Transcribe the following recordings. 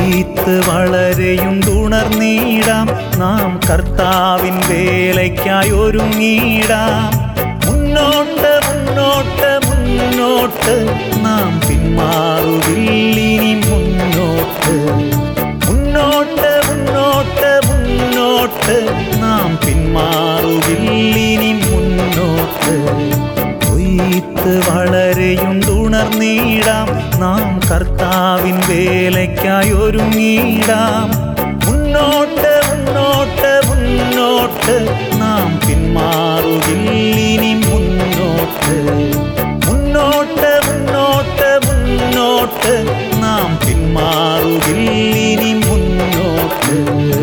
കൊയ്ത്ത് വളരെയുണ്ടുണർന്നീടാം നാം കർത്താവിൻ വേലയ്ക്കായി ഒരുങ്ങിയിടാം മുന്നോട്ട് മുന്നോട്ട് മുന്നോട്ട് നാം പിന്മാറുകില്ലിനി മുന്നോട്ട് മുന്നോട്ട് മുന്നോട്ട് മുന്നോട്ട് നാം പിന്മാറുകില്ലിനി മുന്നോട്ട് കൊയ്ത്ത് വളരെയുണ്ടുണർന്നീടാം നാം കർത്താവിൻ വേലയ്ക്കായി ഒരുങ്ങിയിടാം മുന്നോട്ട് മുന്നോട്ട് മുന്നോട്ട് നാം പിന്മാറുകില്ലിനി മുന്നോട്ട് മുന്നോട്ട് മുന്നോട്ട് മുന്നോട്ട് നാം പിന്മാറുകില്ലിനി മുന്നോട്ട്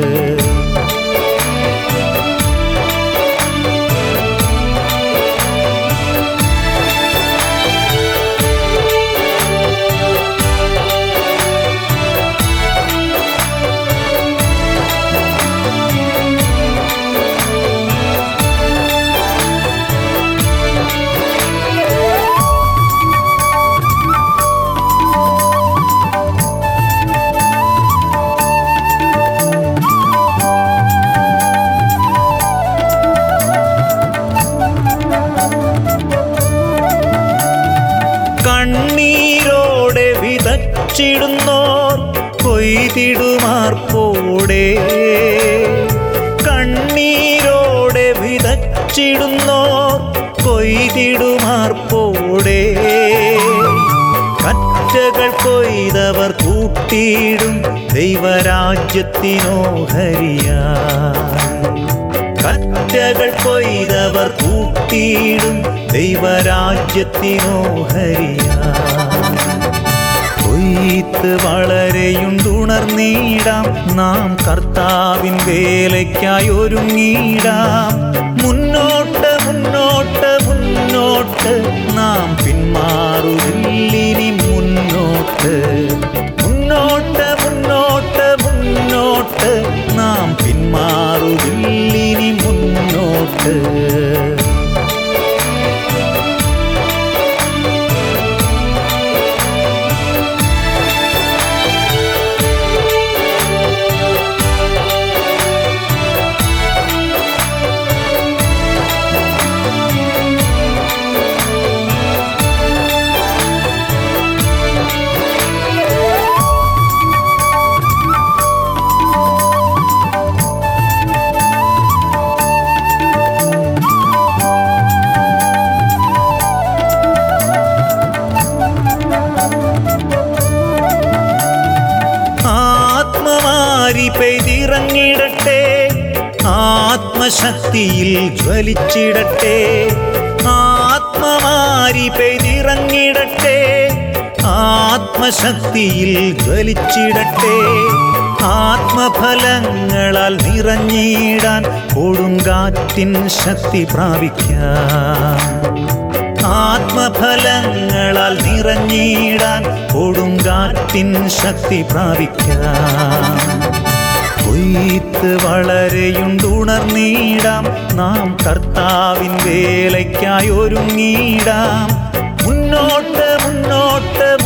കണ്ണീരോടെ വിതച്ചിടുന്നോർ കൊയ്തിടുമാർപ്പോടെ കണ്ണീരോടെ വിതച്ചിടുന്നോർ കൊയ്തിടുമാർപ്പോടെ കറ്റകൾ കൊയ്തവർ കൂട്ടിയിടും ദൈവരാജ്യത്തിനോ ഹരിയാ കറ്റകൾ കൊയ്തവർ കൂട്ടിയിടും ദൈവരാജ്യത്തിനോ ഹരിയാ കൊയ്ത്ത് വളരെയുണ്ടുണർന്നീടാം നാം കർത്താവിൻ വേലയ്ക്കായി ഒരുങ്ങിയിടാം മുന്നോട്ട് മുന്നോട്ട് മുന്നോട്ട് നാം പിന്മാറുകില്ലിനി മുന്നോട്ട് മുന്നോട്ട് മുന്നോട്ട് മുന്നോട്ട് നാം പിന്മാറുകില്ലിനി മുന്നോട്ട് ആത്മമാരി പെയ്തിറങ്ങിടട്ടെ ആത്മശക്തിയിൽ ജ്വലിച്ചിടട്ടെ ആത്മമാരി പെയ്തിറങ്ങിടട്ടെ ആത്മശക്തിയിൽ ജ്വലിച്ചിടട്ടെ ആത്മഫലങ്ങളാൽ നിറഞ്ഞിടാൻ കൊടുങ്കാറ്റിൻ ശക്തി പ്രാപിക്കാം ആത്മഫലങ്ങളാൽ നിറഞ്ഞിടാൻ കൊടുങ്കാറ്റിൻ ശക്തി പ്രാപിക്കാം കൊയ്ത്ത് വളരെയുണ്ടുണർന്നീടാം നാം കർത്താവിൻ വേലയ്ക്കായി ഒരുങ്ങിയിടാം മുന്നോട്ട് മുന്നോട്ട്